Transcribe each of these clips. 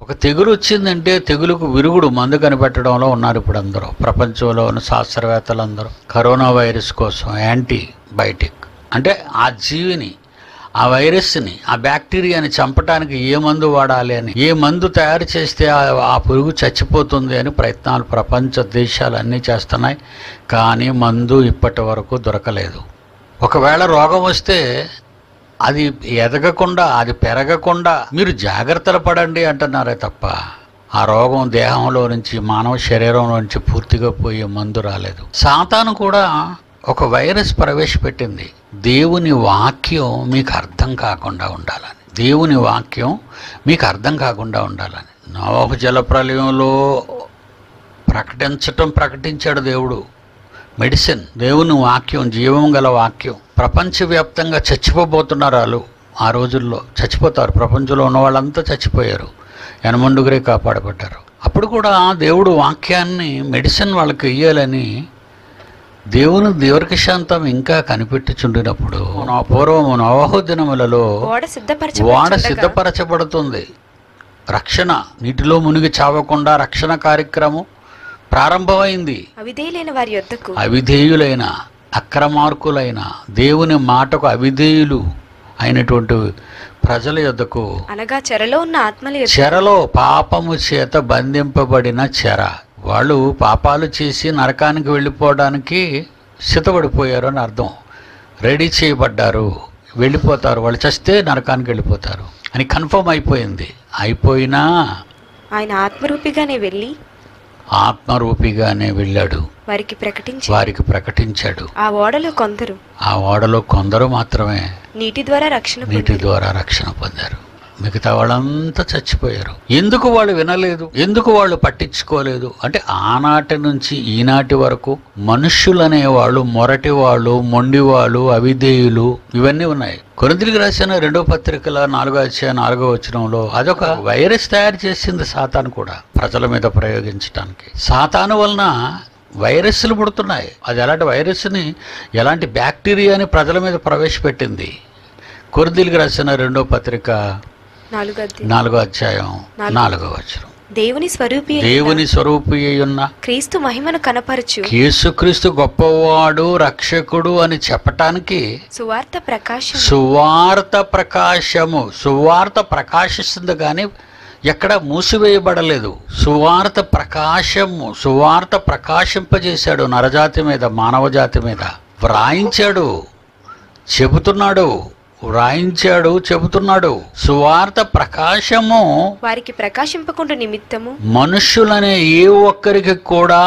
ఒక తెగులు వచ్చిందంటే తెగులుకు విరుగుడు మందు కనిపెట్టడంలో ఉన్నారు ఇప్పుడు అందరూ ప్రపంచంలో ఉన్న శాస్త్రవేత్తలందరూ కరోనా వైరస్ కోసం యాంటీబయాటిక్ అంటే ఆ జీవిని ఆ వైరస్ని ఆ బ్యాక్టీరియాని చంపడానికి ఏ మందు వాడాలి అని ఏ మందు తయారు చేస్తే ఆ- ఆ పురుగు చచ్చిపోతుంది అని ప్రయత్నాలు ప్రపంచ దేశాలు అన్నీ చేస్తున్నాయి కానీ మందు ఇప్పటి వరకు దొరకలేదు ఒకవేళ రోగం వస్తే అది ఎదగకుండా అది పెరగకుండా మీరు జాగ్రత్తలు పడండి అంటున్నారే తప్ప ఆ రోగం దేహంలో నుంచి మానవ శరీరంలో నుంచి పూర్తిగా పోయే మందు రాలేదు సాతాను కూడా ఒక వైరస్ ప్రవేశపెట్టింది దేవుని వాక్యం మీకు అర్థం కాకుండా ఉండాలని దేవుని వాక్యం మీకు అర్థం కాకుండా ఉండాలని నోహు జలప్రలయంలో ప్రకటించటం ప్రకటించాడు దేవుడు మెడిసిన్ దేవుని వాక్యం జీవం గల వాక్యం ప్రపంచవ్యాప్తంగా చచ్చిపోబోతున్నారు వాళ్ళు ఆ రోజుల్లో చచ్చిపోతారు ప్రపంచంలో ఉన్న వాళ్ళంతా చచ్చిపోయారు యనమండుగురే కాపాడబడ్డారు అప్పుడు కూడా దేవుడు వాక్యాన్ని మెడిసిన్ వాళ్ళకి ఇయ్యాలని దేవుని దేవునికి శాంతం ఇంకా కనిపెట్టుచుండినప్పుడు నా పూర్వము నవహు దినములలో ఓడ సిద్ధపరచ వాడ సిద్ధపరచబడుతుంది రక్షణ నీటిలో మునిగి చావకుండా రక్షణ కార్యక్రమం ప్రారంభమైంది అవిధేయులైన వారి యొద్దకు అవిధేయులైన అక్రమార్కులైన దేవుని మాటకు అవిధేయులు అయినటువంటి ప్రజల యొద్దకు అనగా చెరలో ఉన్న ఆత్మల యొద్ద చెరలో పాపము చేత బంధింపబడిన చెర వాళ్ళు పాపాలు చేసి నరకానికి వెళ్ళిపోవడానికి సిద్ధపడిపోయారు అని అర్థం రెడీ చేయబడ్డారు వెళ్ళిపోతారు వాళ్ళు చస్తే నరకానికి వెళ్ళిపోతారు అని కన్ఫర్మ్ అయిపోయింది అయిపోయినా ఆయన ఆత్మరూపిగానే వెళ్ళి ఆత్మరూపిగానే వెళ్ళాడు వారికి ప్రకటించి వారికి ప్రకటించాడు ఆ ఓడలో కొందరు ఆ ఓడలో కొందరు మాత్రమే నీటి ద్వారా రక్షణ నీటి పొంది ద్వారా రక్షణ పొందారు మిగతా వాళ్ళంతా చచ్చిపోయారు ఎందుకు వాళ్ళు వినలేదు ఎందుకు వాళ్ళు పట్టించుకోలేదు అంటే ఆనాటి నుంచి ఈనాటి వరకు మనుష్యులనే వాళ్ళు మొరటి వాళ్ళు మొండి వాళ్ళు అవిధేయులు ఇవన్నీ ఉన్నాయి కొరింతలకు రాసిన రెండో పత్రికల నాలుగో అధ్యాయ నాలుగో వచనంలో అదొక వైరస్ తయారు చేసింది సాతాను కూడా ప్రజల మీద ప్రయోగించడానికి సాతాను వలన వైరస్లు పుడుతున్నాయి అది ఎలాంటి వైరస్ని ఎలాంటి బ్యాక్టీరియాని ప్రజల మీద ప్రవేశపెట్టింది కొరింతలకు రాసిన రెండో పత్రిక నాలుగు అధ్యాయం. నాలుగో అధ్యాయం నాలుగో వచనం దేవుని స్వరూపి దేవుని స్వరూపి ఉన్న క్రీస్తు మహిమను కనపరచు యేసుక్రీస్తు గొప్పవాడు రక్షకుడు అని చెప్పటానికి సువార్త ప్రకాశం సువార్త ప్రకాశము సువార్త ప్రకాశిస్తుంది కానీ ఎక్కడ మూసివేయబడలేదు సువార్త ప్రకాశము సువార్త ప్రకాశింపజేశాడు నరజాతి మీద మానవ జాతి మీద వ్రాయించాడు చెబుతున్నాడు వ్రాయించాడు చెబుతున్నాడు సువార్త ప్రకాశము వారికి ప్రకాశింపకుండా నిమిత్తము మనుష్యులనే ఏ ఒక్కరికి కూడా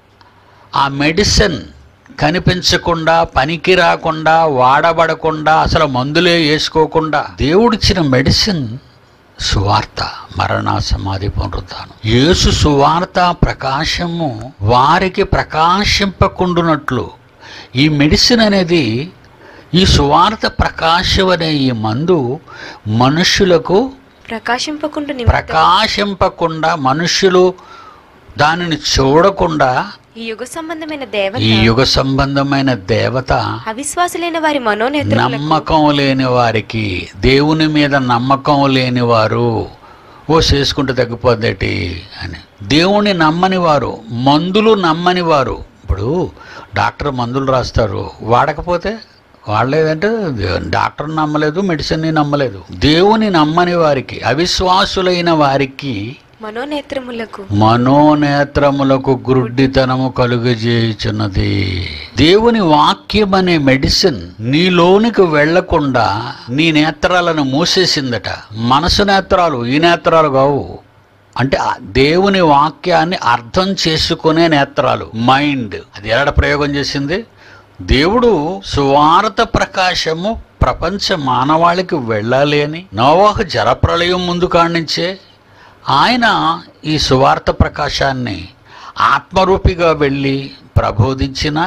ఆ మెడిసిన్ కనిపించకుండా పనికి రాకుండా వాడబడకుండా అసలు మందులే వేసుకోకుండా దేవుడిచ్చిన మెడిసిన్ సువార్త మరణ సమాధి పునరుద్ధానం యేసు సువార్త ప్రకాశము వారికి ప్రకాశింపకుండునట్లు ఈ మెడిసిన్ అనేది ఈ సువార్త ప్రకాశం అనే ఈ మందు మనుష్యులకు ప్రకాశింపకుండా నిమిత్తము ప్రకాశింపకుండా మనుష్యులు దానిని చూడకుండా ఈ యుగ సంబంధమైన దేవత ఈ యుగ సంబంధమైన దేవత అవిశ్వాసులైన వారి మనోనేత్రములకు నమ్మకం లేని వారికి దేవుని మీద నమ్మకం లేని వారు ఓ చేసుకుంటే తగ్గిపోద్దేటి అని దేవుని నమ్మని వారు మందులు నమ్మని వారు ఇప్పుడు డాక్టర్ మందులు రాస్తారు వాడకపోతే వాడలేదంటే డాక్టర్ నమ్మలేదు మెడిసిన్ని నమ్మలేదు దేవుని నమ్మని వారికి అవిశ్వాసులైన వారికి మనోనేత్రములకు మనోనేత్రములకు గురుడ్డితనము కలుగజేయుచున్నది దేవుని వాక్యం అనే మెడిసిన్ నీలోనికి వెళ్లకుండా నీ నేత్రాలను మూసేసిందట మనసు నేత్రాలు ఈ నేత్రాలు కావు అంటే ఆ దేవుని వాక్యాన్ని అర్థం చేసుకునే నేత్రాలు మైండ్ అది ఎలాడ ప్రయోగం చేసింది దేవుడు సువార్త ప్రకాశము ప్రపంచ మానవాళికి వెళ్ళాలి అని నోవాహు జలప్రళయం ముందు కాడించే ఆయన ఈ సువార్త ప్రకాశాన్ని ఆత్మరూపిగా వెళ్ళి ప్రబోధించిన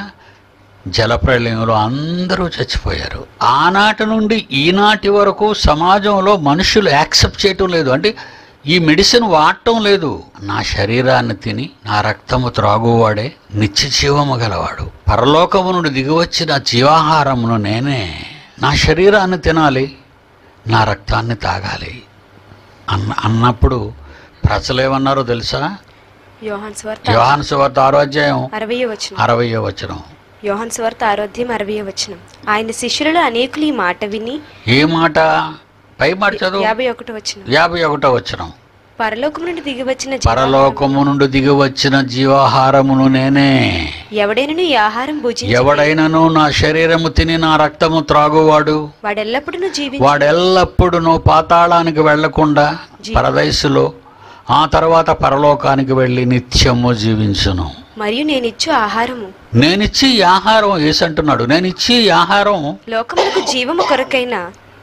జలప్రలయంలో అందరూ చచ్చిపోయారు ఆనాటి నుండి ఈనాటి వరకు సమాజంలో మనుషులు యాక్సెప్ట్ చేయటం లేదు అంటే ఈ మెడిసిన్ వాడటం లేదు నా శరీరాన్ని తిని నా రక్తము త్రాగువాడే నిత్య జీవము గలవాడు పరలోకము నుండి దిగివచ్చిన జీవాహారమును నేనే నా శరీరాన్ని తినాలి నా రక్తాన్ని తాగాలి అన్న అన్నప్పుడు ప్రజలు ఏమన్నారో తెలుసా యోహాన్ స్వార్త యోహాను సువార్త ఆరో అధ్యాయం అరవయో వచనం అరవయో వచనం యోహాన్ స్వార్త ఆరోధ్యం అరవయో వచనం ఆయన శిష్యులలో అనేకులు ఈ మాట విని ఏ మాట పై మాట చదువు యాభై ఒకటో వచనం యాభై ఒకటో వచనం పరలోకం నుండి దిగి వచ్చిన జీవ- పరలోకము నుండి దిగి వచ్చిన జీవాహారమును నేనే ఎవడైనను ఈ ఆహారం భుజించి ఎవడైనను నా శరీరము తిని నా రక్తము త్రాగువాడు వాడెల్లప్పుడూ జీవించి వాడెల్లప్పుడూ పాతాళానికి వెళ్లకుండా పరదైసులో ఆ తర్వాత పరలోకానికి వెళ్ళి నిత్యము జీవించును మరియు నేనిచ్చు ఆహారము నేనిచ్చి ఈ ఆహారం ఏసంటున్నాడు నేనిచ్చి ఈ ఆహారం లోకములకు జీవము కొరకైన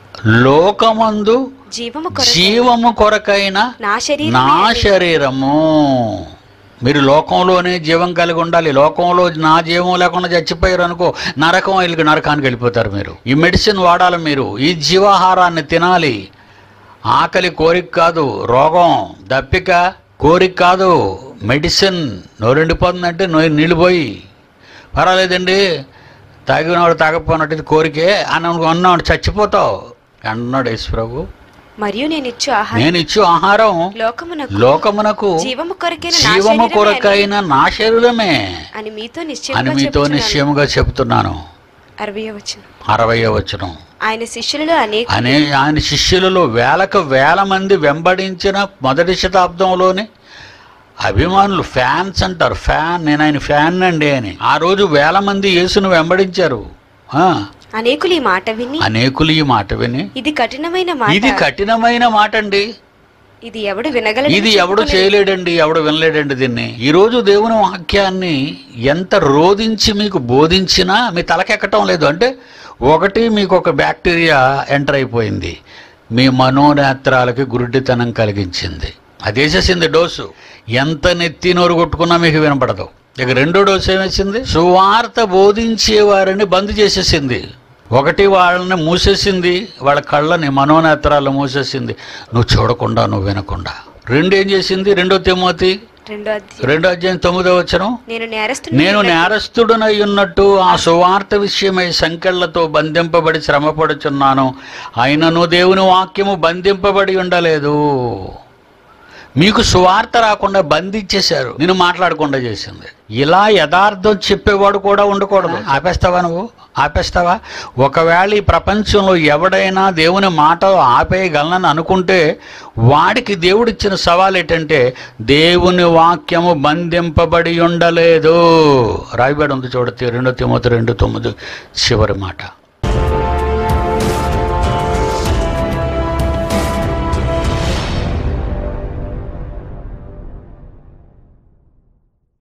లోకమందు జీవము కొర జీవము కొరకైన నా శరీరం నా శరీరము మీరు లోకంలోనే జీవం కలిగి ఉండాలి లోకంలో నా జీవం లేకుండా చచ్చిపోయారు అనుకో నరకం వెళ్ళి నరకానికి వెళ్ళిపోతారు మీరు ఈ మెడిసిన్ వాడాలి మీరు ఈ జీవాహారాన్ని తినాలి ఆకలి కోరిక కాదు రోగం దప్పిక కోరిక కాదు మెడిసిన్ నోరెండిపోతుందంటే నో నీళ్ళు పోయి పర్వాలేదండి తాగినవాడు తాగకపోయినట్టు ఇది కోరికే అని అనుకో- అన్నాడు చచ్చిపోతావు అన్నాడు యేసు ప్రభు మరియు నేనిచ్చు ఆహారం నేను ఇచ్చు ఆహారం లోకమునకు లోకమునకు జీవము కొరకైన నా జీవము శరీరమే అని- కొరకైన నా శరీరమే అని మీతో అని నిశ్చయంగా మీతో చెప్తున్నాను. నిశ్చయముగా చెప్తున్నాను అరవయో వచనం అరవయో వచనం ఆయన శిష్యులలో అనేక అనే ఆయన శిష్యులలో వేలకు వేల మంది వెంబడించిన మొదటి శతాబ్దంలోనే అభిమానులు ఫ్యాన్స్ అంటారు ఫ్యాన్ నేను ఆయన ఫ్యాన్ అండి అని ఆ రోజు వేల మంది యేసును వెంబడించారు ఆ, అనేకులు ఈ మాట విని అనేకులు ఈ మాట విని ఇది కఠినమైన మాట ఇది కఠినమైన మాట అండి ఇది ఎవడు వినగలడు ఇది ఎవడు చేయలేడండి ఎవడు వినలేడండి దీన్ని ఈ రోజు దేవుని వాక్యాన్ని ఎంత రోధించి మీకు బోధించినా మీ తలకెక్కటం లేదు అంటే ఒకటి మీకు ఒక బ్యాక్టీరియా ఎంటర్ అయిపోయింది మీ మనోనేత్రాలకి గురుడితనం కలిగించింది అది వేసేసింది డోసు ఎంత నెత్తి నోరు కొట్టుకున్నా మీకు వినపడదు ఇక రెండో డోసు ఏమేసింది సువార్త బోధించే వారిని బంద్ చేసేసింది ఒకటి వాళ్ళని మూసేసింది వాళ్ళ కళ్ళని మనోనేత్రాలు మూసేసింది నువ్వు చూడకుండా నువ్వు వినకుండా రెండు ఏం చేసింది రెండో తిమోతి రెండో అధ్యాయం రెండో అధ్యాయం తొమ్మిదో వచ్చనం నేను నేరస్తుని నేను నేరస్తుడనై ఉన్నట్టు ఆ సువార్త విషయమై సంకెళ్లతో బంధింపబడి శ్రమపడుచున్నాను అయినను దేవుని వాక్యము బంధింపబడి ఉండలేదు మీకు సువార్త రాకుండా బంధించేశారు నేను మాట్లాడకుండా చేసింది ఇలా యథార్థం చెప్పేవాడు కూడా ఉండకూడదు ఆపేస్తావా నువ్వు ఆపేస్తావా ఒకవేళ ఈ ప్రపంచంలో ఎవడైనా దేవుని మాట ఆపేయగలనని అనుకుంటే వాడికి దేవుడిచ్చిన సవాల్ ఏంటంటే దేవుని వాక్యము బంధింపబడి ఉండలేదు రాయబడి ఉంది చూడతే రెండో తిమోతి రెండు తొమ్మిది చివరి మాట